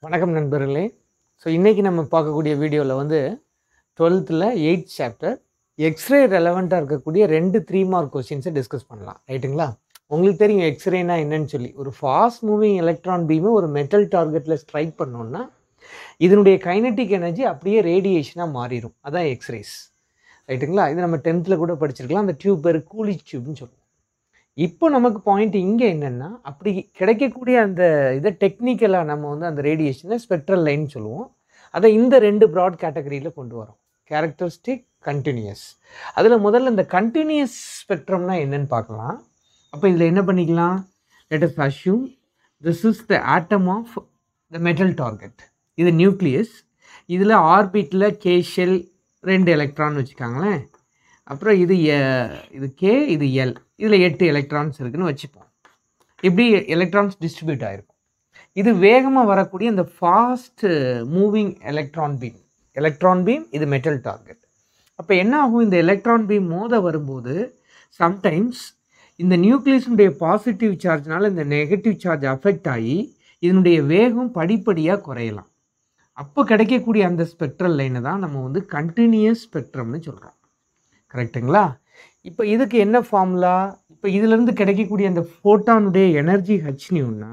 வணக்கம் நண்பர்களே ஸோ இன்றைக்கி நம்ம பார்க்கக்கூடிய வீடியோவில் வந்து டுவெல்த்தில் எயிட் சாப்டர் எக்ஸ்ரே ரெலவெண்ட்டாக இருக்கக்கூடிய ரெண்டு த்ரீ மார்க் கொஸ்டின்ஸை டிஸ்கஸ் பண்ணலாம் ரைட்டுங்களா உங்களுக்கு தெரியும் எக்ஸ்ரேனா என்னன்னு சொல்லி ஒரு ஃபாஸ்ட் மூவிங் எலக்ட்ரான் பீமை ஒரு மெட்டல் டார்கெட்டில் ஸ்ட்ரைக் பண்ணோன்னா இதனுடைய கைனட்டிக் எனர்ஜி அப்படியே ரேடியேஷனாக மாறிடும் அதான் எக்ஸ்ரேஸ் ரைட்டுங்களா இது நம்ம டென்த்தில் கூட படிச்சிருக்கலாம் அந்த டியூப் பேர் கூலி டியூப்னு சொல்லுவோம் இப்போ நமக்கு பாயிண்ட் இங்கே என்னென்னா அப்படி கிடைக்கக்கூடிய அந்த இதை டெக்னிக்கலாக நம்ம வந்து அந்த ரேடியேஷனை ஸ்பெக்ட்ரல் லைன் சொல்லுவோம் அதை இந்த ரெண்டு ப்ராட் கேட்டகரியில் கொண்டு வரோம் கேரக்டரிஸ்டிக் கண்டினியூஸ் அதில் முதல்ல இந்த கண்டினியூஸ் ஸ்பெக்ட்ரம்னா என்னன்னு பார்க்கலாம் அப்போ இதில் என்ன பண்ணிக்கலாம் let us assume this is the atom of the metal target இது நியூக்ளியஸ் இதில் ஆர்பிட்டில் கே ஷெல் ரெண்டு எலக்ட்ரான் வச்சுக்காங்களேன் அப்புறம் இது எ- இது கே இது எல் இதில் எட்டு எலக்ட்ரான்ஸ் இருக்குன்னு வச்சுப்போம் இப்படி எலக்ட்ரான்ஸ் டிஸ்ட்ரிபியூட் ஆகிருக்கும் இது வேகமாக வரக்கூடிய இந்த fast moving electron beam electron beam இது மெட்டல் டார்கெட் அப்போ என்ன ஆகும் இந்த எலக்ட்ரான் பீம் மோத வரும்போது சம்டைம்ஸ் இந்த நியூக்ளியஸுடைய பாசிட்டிவ் சார்ஜ்னால இந்த நெகட்டிவ் சார்ஜ் அஃபெக்ட் ஆகி இதனுடைய வேகம் படிப்படியாக குறையலாம் அப்போ கிடைக்கக்கூடிய அந்த ஸ்பெக்ட்ரல் லைனை தான் நம்ம வந்து கண்டினியூஸ் ஸ்பெக்ட்ரம்னு சொல்கிறோம் கரெக்ட்டுங்களா இப்போ இதுக்கு என்ன ஃபார்முலா இப்போ இதிலேருந்து கிடைக்கக்கூடிய அந்த ஃபோட்டானுடைய எனர்ஜி ஹச்னியூன்னா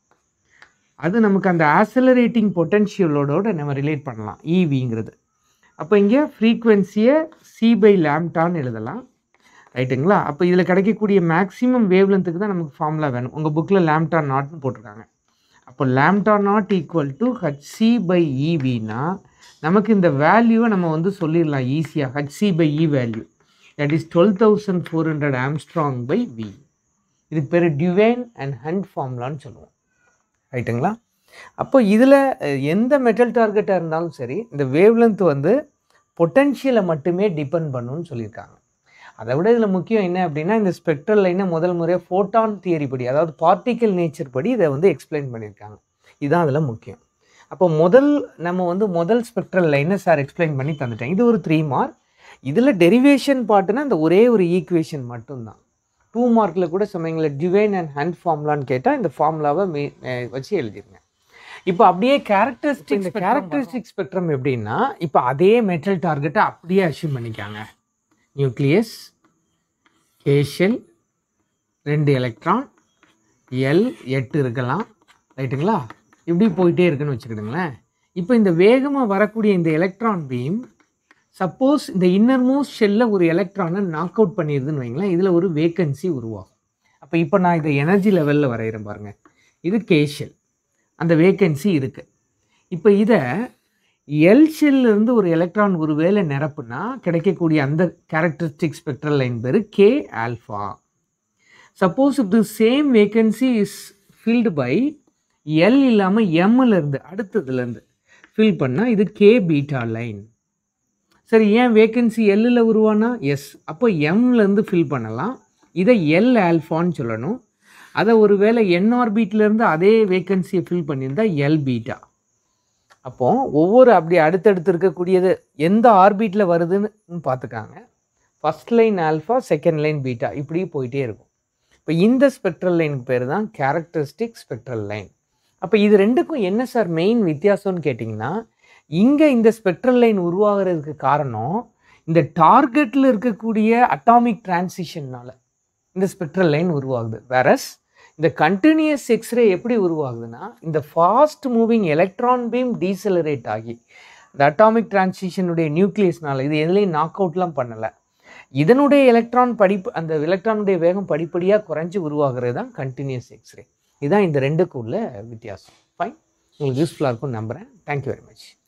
அது நமக்கு அந்த ஆசலரேட்டிங் பொட்டன்ஷியலோட நம்ம ரிலேட் பண்ணலாம் ஈவிங்கிறது அப்போ இங்கே ஃப்ரீக்வன்சியை சி பை லேம்டான்னு எழுதலாம் ரைட்டுங்களா அப்போ இதில் கிடைக்கக்கூடிய மேக்ஸிமம் வேவ்லென்த்துக்கு தான் நமக்கு ஃபார்முலா வேணும் உங்கள் புக்கில் லேம்டா நாட்னு போட்டிருக்காங்க அப்போ lambda naught equal to h c by இவினா நமக்கு இந்த வேல்யூவை நம்ம வந்து சொல்லிடலாம் ஈஸியாக h c by e value that is twelve thousand four hundred angstrom by V இதுக்கு பேர் டிவைன் அண்ட் ஹண்ட் ஃபார்முலான்னு சொல்லுவோம் ரைட்டுங்களா அப்போ இதில் எந்த மெட்டல் டார்கெட்டாக இருந்தாலும் சரி இந்த வேவ்லென்த் வந்து பொட்டென்ஷியலை மட்டுமே டிபெண்ட் பண்ணுன்னு சொல்லியிருக்காங்க அதை விட இதில் முக்கியம் என்ன அப்படின்னா இந்த ஸ்பெக்ட்ரல் லைனை முதல் முறையாக ஃபோட்டான் தியரி படி அதாவது பார்ட்டிக்கல் நேச்சர் படி இதை வந்து எக்ஸ்பிளைன் பண்ணியிருக்காங்க இதுதான் அதில் முக்கியம் அப்போ முதல் நம்ம வந்து முதல் ஸ்பெக்ட்ரல் லைனை சார் எக்ஸ்பிளைன் பண்ணி தந்துட்டேன் இது ஒரு த்ரீ மார்க் இதில் டெரிவேஷன் பார்ட்டுனா இந்த ஒரே ஒரு ஈக்குவேஷன் மட்டும்தான் டூ மார்க்கில் கூட சமயங்களில் டிவைன் அண்ட் ஹண்ட் ஃபார்முலான்னு கேட்டால் இந்த ஃபார்முலாவை மே அஹ் வச்சு எழுதிருங்க இப்போ அப்படியே கேரக்டரிஸ்டிக் இந்த கேரக்டரிஸ்டிக் ஸ்பெக்ட்ரம் எப்படின்னா இப்போ அதே மெட்டல் டார்கெட்டை அப்படியே அஷ்யூம் பண்ணிக்காங்க நியூக்ளியஸ் கேஷல் ரெண்டு எலக்ட்ரான் எல் எட்டு இருக்கலாம் ரைட்டுங்களா இப்படி போயிட்டே இருக்குன்னு வச்சுக்கிடுங்களேன் இப்போ இந்த வேகமாக வரக்கூடிய இந்த எலக்ட்ரான் பீம் சப்போஸ் இந்த இன்னர்மோஸ்ட் ஷெல்ல ஒரு எலக்ட்ரானை நாக் அவுட் பண்ணிடுதுன்னு வைங்களேன் இதில் ஒரு வேக்கன்சி உருவாகும் அப்போ இப்போ நான் இதை எனர்ஜி லெவலில் வரைகிறேன் பாருங்கள் இது கே ஷெல் அந்த வேக்கன்சி இருக்குது இப்போ இதை எல் இருந்து ஒரு எலக்ட்ரான் ஒரு வேளை நிரப்புனா கிடைக்கக்கூடிய அந்த கேரக்டரிஸ்டிக் ஸ்பெக்ட்ரல் லைன் பேர் K alpha suppose if the same vacancy is filled by L இல்லாமல் எம்மிலேருந்து அடுத்ததுலேருந்து ஃபில் பண்ணால் இது கே பீட்டா லைன் சரி ஏன் வேக்கன்சி எல்லில் உருவானா எஸ் அப்போ எம்லேருந்து ஃபில் பண்ணலாம் இதை எல் ஆல்ஃபான்னு சொல்லணும் அதை ஒரு வேளை என் ஆர்பிட்லேருந்து அதே வேக்கன்சியை ஃபில் பண்ணியிருந்தா எல் பீட்டா அப்போ ஒவ்வொரு அப்படி அடுத்தடுத்து இருக்கக்கூடியது எந்த ஆர்பிட்டில் வருதுன்னு பார்த்துக்காங்க first line alpha second line beta இப்படி போயிட்டே இருக்கும் இப்போ இந்த ஸ்பெக்ட்ரல் லைனுக்கு பேர் தான் கேரக்டரிஸ்டிக் ஸ்பெக்ட்ரல் லைன் அப்போ இது ரெண்டுக்கும் என்ன சார் மெயின் வித்தியாசம்னு கேட்டிங்கன்னா இங்கே இந்த ஸ்பெக்ட்ரல் லைன் உருவாகிறதுக்கு காரணம் இந்த டார்கெட்டில் இருக்கக்கூடிய அட்டாமிக் டிரான்சிஷன்னால இந்த ஸ்பெக்ட்ரல் லைன் உருவாகுது வேறஸ் இந்த கண்டினியூஸ் எக்ஸ்ரே எப்படி உருவாகுதுன்னா இந்த fast moving electron beam decelerate ஆகி இந்த அட்டாமிக் டிரான்சிஷனுடைய நியூக்ளியஸ்னால இது எதுலேயும் நாக் அவுட்லாம் பண்ணலை இதனுடைய எலக்ட்ரான் படிப்பு அந்த எலக்ட்ரானுடைய வேகம் படிப்படியாக குறைஞ்சி உருவாகிறது தான் கண்டினியூஸ் எக்ஸ்ரே இதுதான் இந்த ரெண்டுக்கு உள்ள வித்தியாசம் ஃபைன் உங்களுக்கு யூஸ்ஃபுல்லாக இருக்கும்னு நம்புகிறேன் தேங்க்யூ வெரி மச்